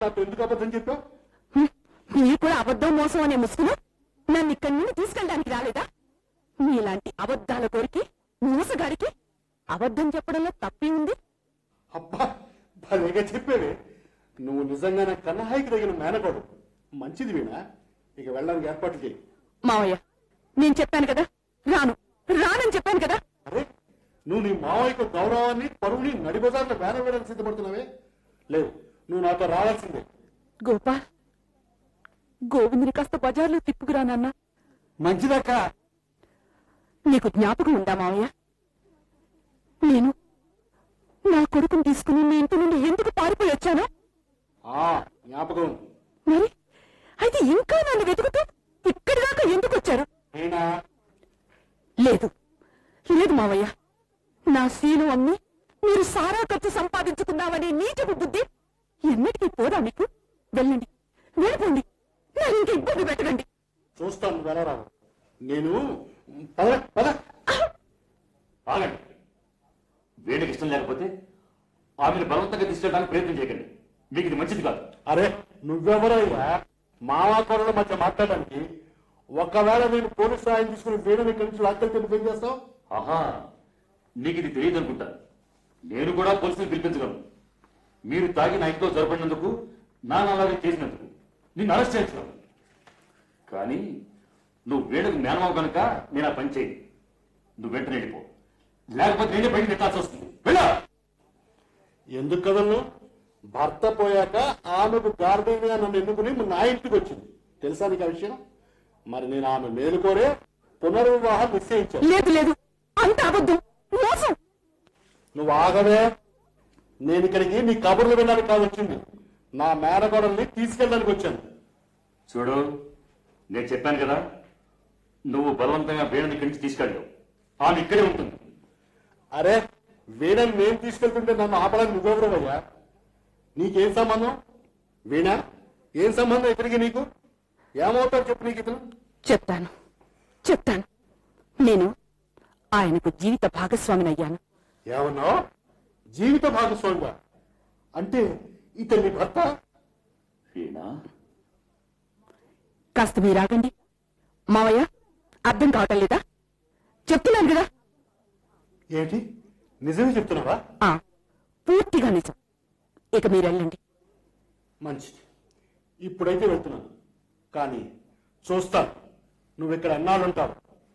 నాకు ఎందుకు అబద్ధం చెప్పావు హ్మ్. మీరు కూడా అబద్ధం మోసం అనే ముసుగును నన్ను ఇక్కడి నుండి తీసుకెళ్ళడానికి రాలేదా మీలాంటి అబద్ధాల కోరికి మోసగాడికి అబద్ధం చెప్పడంలో తప్పే ఉంది అబ్బా భలేగా చెప్పేవే నువ్వు నిజంగానే కన్నహాయికి తగిన మేనకోడు మంచిది వీణా ఇక వెళ్ళడానికి ఏర్పాట్లు చేయి మావయ్య నేను చెప్పాను కదా రాను రానని చెప్పాను కదా అరే నువ్వు నీ మావయ్యకు గౌరవాన్ని పరువుని నడిబజార్లో వేల వేయడానికి సిద్ధపడుతున్నావే లేదు నువ్వు నాతో రావాల్సిందే గోపాల్ గోవిందుని కాస్త బజార్లో తిప్పుకురానన్నా మంచిదక్క నీకు జ్ఞాపకం ఉందా మావయ్య నేను నా కొడుకుని తీసుకుని మీ ఇంటి నుండి ఎందుకు పారిపోయి వచ్చానో ఆ జ్ఞాపకం ఉంది. మరి అయితే ఇంకా నన్ను వెతుకుతూ ఇక్కడి దాకా ఎందుకు వచ్చారు వీణా లేదు లేదు మావయ్య నా శీలం అమ్మి మీరు సారా ఖర్చు సంపాదించుకున్నామనే నీచపు బుద్ధి ఎన్నటికీ పోదా మీకు వెళ్ళండి వెళ్ళిపోండి నన్ను ఇంక ఇబ్బంది పెట్టకండి చూస్తాను నువ్వు వెళ్ళరా నేను పద పద ఆగండి వేడికి ఇష్టం లేకపోతే ఆమెను బలవంతంగా తీసుకెళ్ళడానికి ప్రయత్నం చేయకండి మీకు ఇది మంచిది కాదు అరే నువ్వెవరయ్యా మావా కొరల మధ్య మాట్లాడడానికి ఒకవేళ నేను పోలీసు సాయం తీసుకుని వీణని ఇక్కడి నుంచి లాక్కెళ్తే నువ్వేం చేస్తావు ఆహా నీకు ఇది తెలియదు అనుకుంటా నేను కూడా పోలీసులు పిలిపించగలను మీరు తాగి నా ఇంట్లో జరపడినందుకు నా అలాగే చేసినందుకు నిన్ను అరెస్ట్ చేయించగలను కానీ నువ్వు వేడకు మేనమావు కనుక నేను ఆ పని చేయి నువ్వు వెంటనే వెళ్ళిపో లేకపోతే నేనే బయట నెట్టాల్సి వస్తుంది వెళ్ళా ఎందుకు కదలను భర్త పోయాక ఆమెకు గార్డెన్గా నన్ను ఎన్నుకుని నా ఇంటికి వచ్చింది తెలుసా నీకు ఆ విషయం మరి నేను ఆమె మేలుకోరే పునర్వివాహం నిశ్చయించాను లేదు లేదు అంత అబద్ధం మోసం నువ్వు ఆగవే నేను ఇక్కడికి నీ కబుర్లు వినడానికి కాదు వచ్చింది నా మేనగోడల్ని తీసుకెళ్ళడానికి వచ్చాను చూడు నేను చెప్పాను కదా నువ్వు బలవంతంగా వేణుని ఇక్కడి నుంచి తీసుకెళ్ళావు ఆమె ఇక్కడే ఉంటుంది అరే వీణని నేను తీసుకెళ్తుంటే నన్ను ఆపడానికి నువ్వెవరవయ్యా నీకేం సంబంధం వీణ ఏం సంబంధం ఇతనికి నీకు ఏమవుతావు చెప్పు నీకు ఇతను చెప్తాను చెప్తాను నేను ఆయనకు జీవిత భాగస్వామినయ్యాను ఏమన్నావు జీవిత భాగస్వామిగా అంటే ఇతని భర్త వీణా కాస్త మీరాగండి మావయ్య అర్థం కావటం లేదా చెప్తున్నాను కదా ఏంటి నిజమే చెప్తున్నావా ఆ పూర్తిగా నిజం ఇక మీరు వెళ్ళండి మంచిది ఇప్పుడైతే వెళ్తున్నాను కానీ చూస్తాను నువ్వు ఇక్కడ ఎన్నాళ్ళుంటావు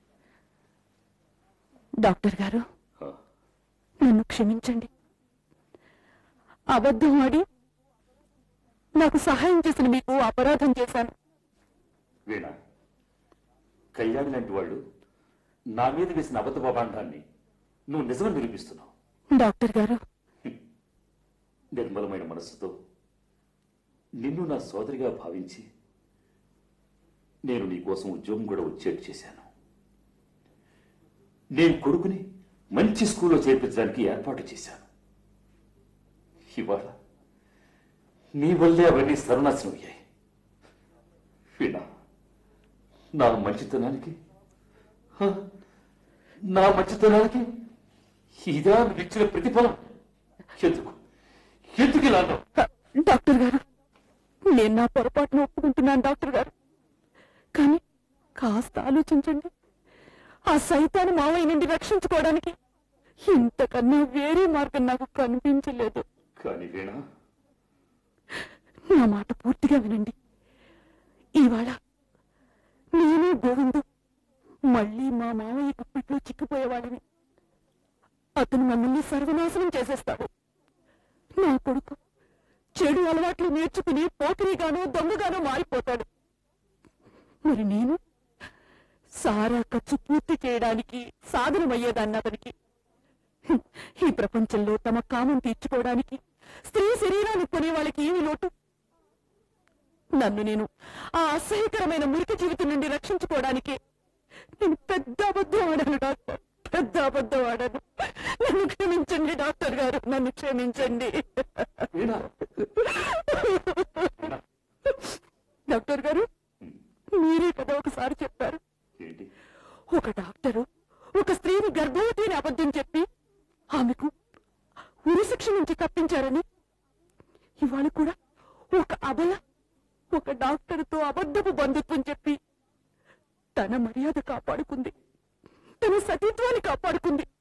డాక్టర్ గారు హ. నన్ను క్షమించండి అబద్ధం ఆడి నాకు సహాయం చేసిన మీకు అపరాధం చేశాను వీణ కళ్యాణి లాంటి వాళ్ళు నా మీద వేసిన అబద్ధ ప్రబంధాన్ని నువ్వు నిజమని నిరూపిస్తున్నావు డాక్టర్ గారు నిర్మలమైన మనస్సుతో నిన్ను నా సోదరిగా భావించి నేను నీ కోసం ఉద్యోగం కూడా వచ్చేట్టు చేశాను నేను కొడుకుని మంచి స్కూల్లో చేర్పించడానికి ఏర్పాటు చేశాను ఇవాళ నీ వల్లే అవన్నీ సర్వనాశనం అయ్యాయి వీణా నా మంచితనానికి హ, నా మంచితనానికి ఇదా నువ్వు ఇచ్చిన ప్రతిఫలం ఎందుకు ఎందుకు ఇలా అన్నావు? డాక్టర్ గారు నేను నా పొరపాటును ఒప్పుకుంటున్నాను డాక్టర్ గారు కానీ కాస్త ఆలోచించండి ఆ సైతాన్ని మావయ్య నుండి రక్షించుకోవడానికి ఇంతకన్నా వేరే మార్గం నాకు కనిపించలేదు కానీ వీణ నా మాట పూర్తిగా వినండి ఇవాళ నేను గోవిందు మళ్ళీ మా మావయ్య గుప్పిట్లో చిక్కిపోయేవాడిని అతను మమ్మల్ని సర్వనాశనం చేసేస్తాడు నా కొడుకు చెడు అలవాట్లు నేర్చుకుని పోకిరిగానో దొంగగానో మారిపోతాడు మరి నేను సారా ఖర్చు పూర్తి చేయడానికి సాధనమయ్యేదాన్ని అతనికి హ్మ్. ఈ ప్రపంచంలో తమ కామం తీర్చుకోవడానికి స్త్రీ శరీరాన్ని కొనే వాళ్ళకి ఏమి లోటు నన్ను నేను ఆ అసహ్యకరమైన మురికి జీవితం నుండి రక్షించుకోవడానికి నేను పెద్ద అబద్ధం ఆడాను డాక్టర్ పెద్ద అబద్ధం ఆడాను నన్ను క్షమించండి డాక్టర్ గారు నన్ను క్షమించండి వీణ డాక్టర్ గారు మీరే కదా ఒకసారి చెప్పారు ఏంటి ఒక డాక్టరు ఒక స్త్రీని గర్భవతి అని అబద్ధం చెప్పి ఆమెకు ఉరిశిక్ష నుంచి తప్పించారని ఇవాళ కూడా ఒక అబల ఒక డాక్టర్తో అబద్ధపు బంధుత్వం చెప్పి తన మర్యాద కాపాడుకుంది తన సతీత్వాన్ని కాపాడుకుంది